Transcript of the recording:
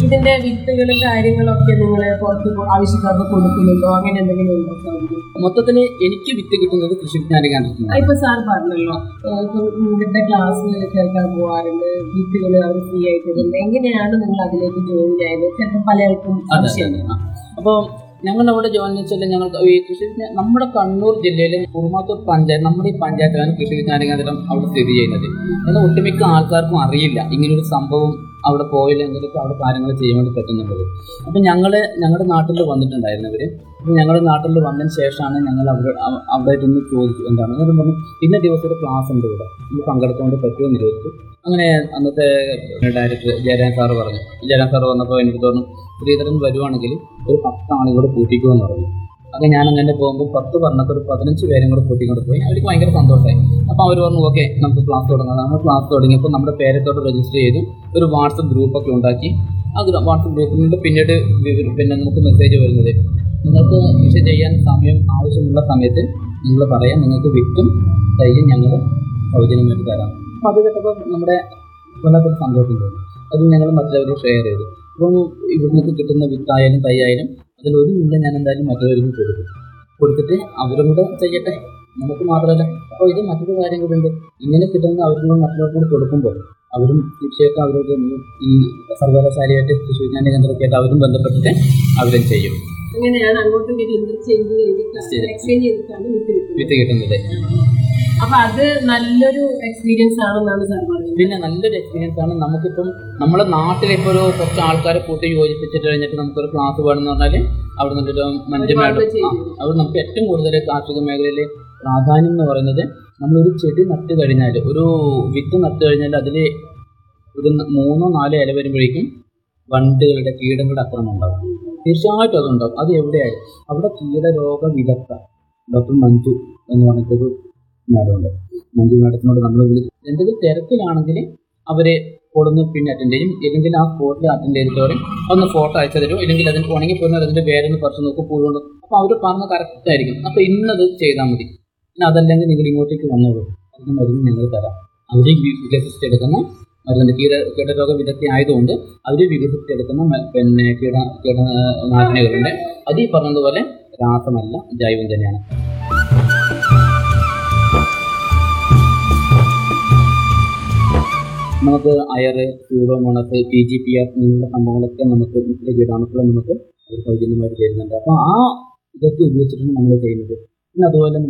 ഇതിന്റെ വിത്തുകളും കാര്യങ്ങളൊക്കെ നിങ്ങൾ പുറത്ത് ആവശ്യക്കാർക്ക് കൊടുക്കുന്നുണ്ടോ അങ്ങനെ എന്തെങ്കിലും ഉണ്ടോ സാറിന്? മൊത്തത്തിൽ എനിക്ക് വിത്ത് കിട്ടുന്നത് കൃഷി വിജ്ഞാന കേന്ദ്രത്തിൽ ആ, ഇപ്പൊ സാർ പറഞ്ഞല്ലോ ഏഹ് ഇപ്പൊ ഇവിടുത്തെ ക്ലാസ് കേൾക്കാൻ പോവാറുണ്ട് വിത്തുകൾ അവർ ഫ്രീ ആയിട്ട് തരുന്നുണ്ട് എങ്ങനെയാണ് നിങ്ങൾ അതിലേക്ക് ജോയിൻ ആയത് ചിലപ്പോൾ പലർക്കും അതെ സംശയം അപ്പോൾ ഞങ്ങൾ അവിടെ ജോയിൻ വെച്ചാൽ ഞങ്ങൾക്ക് ഈ കൃഷി വിജ്ഞാ- നമ്മുടെ കണ്ണൂർ ജില്ലയിലെ കുറുമാത്തൂർ പഞ്ചായത്ത് നമ്മുടെ ഈ പഞ്ചായത്തിലാണ് കൃഷി വിജ്ഞാന കേന്ദ്രം അവിടെ സ്ഥിതി ചെയ്യുന്നത് എന്നാൽ ഒട്ടുമിക്ക ആൾക്കാർക്കും അറിയില്ല ഇങ്ങനൊരു സംഭവം അവിടെ പോയില്ലെങ്കിൽ അവിടെ കാര്യങ്ങൾ ചെയ്യാൻ വേണ്ടി പറ്റുന്നുള്ളത് അപ്പം ഞങ്ങൾ ഞങ്ങളുടെ നാട്ടിൽ വന്നിട്ടുണ്ടായിരുന്നവർ അപ്പം ഞങ്ങളുടെ നാട്ടിൽ വന്നതിന് ശേഷമാണ് ഞങ്ങൾ അവിടെ അവ- അവിടെ ഇരുന്ന് ചോദിച്ചു എന്താണ് എന്നിട്ട് പറഞ്ഞു ഇന്ന ദിവസം ഒരു ക്ലാസ് ഉണ്ട് ഇവിടെ ഇത് പങ്കെടുക്കാൻ പറ്റുമോ എന്ന് ചോദിച്ചു അങ്ങനെ അന്നത്തെ ഡയറക്ടർ ജയരാജ് സാറ് പറഞ്ഞു ജയരാജ് സാറ് വന്നപ്പോൾ എനിക്ക് തോന്നുന്നു ശ്രീധരൻ വരുവാണെങ്കിൽ ഒരു പത്ത് ആളും കൂടെ കൂട്ടിക്കുമെന്ന് പറഞ്ഞു അത് ഞാൻ അങ്ങനെ പോകുമ്പോൾ പത്ത് പറഞ്ഞപ്പോൾ ഒരു പതിനഞ്ച് പേരും കൂടെ കൂട്ടിക്കൊണ്ട് പോയി അവർക്ക് ഭയങ്കര സന്തോഷമായി അപ്പോൾ അവർ പറഞ്ഞു ഓക്കെ നമുക്ക് ക്ലാസ് തുടങ്ങാം നമ്മൾ ക്ലാസ് തുടങ്ങിയപ്പോൾ നമ്മുടെ പേരത്തോട് രജിസ്റ്റർ ചെയ്തു ഒരു വാട്സപ്പ് ഗ്രൂപ്പൊക്കെ ഉണ്ടാക്കി ആ വാട്സപ്പ് ഗ്രൂപ്പിൽ നിന്ന് പിന്നീട് വിവര- പിന്നെ നമുക്ക് മെസ്സേജ് വരുന്നത് നിങ്ങൾക്ക് കൃഷി ചെയ്യാൻ സമയം ആവശ്യമുള്ള സമയത്ത് നിങ്ങൾ പറയാം നിങ്ങൾക്ക് വിത്തും തൈയും ഞങ്ങൾ സൗജന്യമായിട്ട് തരാം അപ്പോൾ അത് കേട്ടപ്പോൾ നമ്മുടെ വല്ലാത്തൊരു സന്തോഷം തോന്നി അത് ഞങ്ങൾ മറ്റുള്ളവരെ ഷെയർ ചെയ്തു അപ്പം ഇവിടുന്ന് കിട്ടുന്ന വിത്തായാലും തൈയായാലും അതിലൊരു മുള്ള ഞാൻ എന്തായാലും മറ്റുള്ളവർക്ക് കൊടുക്കും കൊടുത്തിട്ട് അവരും കൂടെ ചെയ്യട്ടെ നമുക്ക് മാത്രമല്ല അപ്പോൾ ഇത് മറ്റൊരു കാര്യം കൂടെ ഉണ്ട് ഇങ്ങനെ കിട്ടുന്ന അവരും കൂടെ മറ്റുള്ളവർക്ക് കൂടെ കൊടുക്കുമ്പോൾ അവരും തീർച്ചയായിട്ടും അവരോട് ഈ സർവകലാശാലയായിട്ട് കൃഷി വിജ്ഞാന കേന്ദ്രമൊക്കെ ആയിട്ട് അവരും ബന്ധപ്പെട്ടിട്ട് അവരും ചെയ്യും അങ്ങനെയാണ് അങ്ങോട്ടും ഇങ്ങോട്ടും ഇന്റർചേഞ്ച് ചെയ്തിട്ടാണ് ശരി. എക്സ്ചേഞ്ച് ചെയ്തിട്ടാണ് വിത്ത് കിട്ടുന്നത് വിത്ത് കിട്ടുന്നത് അപ്പൊ അത് നല്ലൊരു എക്സ്പീരിയൻസ് ആണെന്നാണ് സാർ പറയുന്നത് പിന്നെ നല്ലൊരു എക്സ്പീരിയൻസ് ആണ് നമുക്കിപ്പം നമ്മുടെ നാട്ടിൽ ഇപ്പോൾ ഒരു കുറച്ച് ആൾക്കാരെ കൂട്ടി യോജിപ്പിച്ചിട്ട് കഴിഞ്ഞിട്ട് നമുക്കൊരു ക്ലാസ് വേണമെന്ന് പറഞ്ഞാൽ അവിടെ നിന്നൊരു മഞ്ജു ഒരുപാട് മാഡം ചെയ്തു. ആ, അത് നമുക്ക് ഏറ്റവും കൂടുതൽ കാർഷിക മേഖലയിൽ പ്രാധാന്യം എന്ന് പറയുന്നത് നമ്മളൊരു ചെടി നട്ട് കഴിഞ്ഞാൽ ഒരു വിത്ത് നട്ട് കഴിഞ്ഞാൽ അതിൽ ഒരു ന- മൂന്നോ നാലോ ഇല വരുമ്പോഴേക്കും വണ്ടുകളുടെ കീടങ്ങളുടെ അക്രമം ഉണ്ടാകും തീർച്ചയായിട്ടും അതുണ്ടാകും അത് എവിടെയായാലും അവിടെ കീടരോഗ വിദഗ്ധ ഡോക്ടർ മഞ്ജു എന്ന് പറഞ്ഞിട്ടൊരു മാഡമുണ്ട് മഞ്ജു മാഡത്തിനോട് നമ്മൾ വിളിച്ച് എന്തെങ്കിലും തിരക്കിലാണെങ്കിൽ അവരെ കൊടുന്ന് പിന്നെ അറ്റൻഡ് ചെയ്യും ഇല്ലെങ്കിൽ ആ സ്പോട്ടിൽ അറ്റൻഡ് ചെയ്തിട്ട് പറയും ഒന്ന് ഫോട്ടോ അയച്ചു തരും ഇല്ലെങ്കിൽ അതിന് ഉണങ്ങി പോയിരുന്ന അതിൻ്റെ പേരൊന്ന് പറിച്ച് നോക്കും പുഴുകൊണ്ട് അപ്പോൾ അവർ പറഞ്ഞ കറക്റ്റ് ആയിരിക്കും അപ്പോൾ ഇന്നത് ചെയ്താൽ മതി പിന്നെ അതല്ലെങ്കിൽ നിങ്ങൾ ഇങ്ങോട്ടേക്ക് വന്നോളൂ അതിന് മരുന്ന് ഞങ്ങൾ തരാം അവർ വികസിച്ചെടുക്കുന്ന മരുന്നുണ്ട് കീട കീടരോഗ വിദഗ്ധ ആയതുകൊണ്ട് അവർ വികസിച്ചെടുക്കുന്ന മ- പിന്നെ കീട കീടനാശിനികളുണ്ട് അത് ഈ പറഞ്ഞതുപോലെ രാസമല്ല ജൈവം തന്നെയാണ് നമുക്ക് അയറ് pseudomonas P G P R ഇങ്ങനെയുള്ള സംഭവങ്ങളൊക്കെ നമുക്ക് മിക്ക കീടാണുക്കളും നമുക്ക് അത് സൗജന്യമായിട്ട് തരുന്നുണ്ട് അപ്പോൾ ആ ഇതൊക്കെ ഉപയോഗിച്ചിട്ടാണ് നമ്മൾ ചെയ്യുന്നത് പിന്നെ അതുപോലെ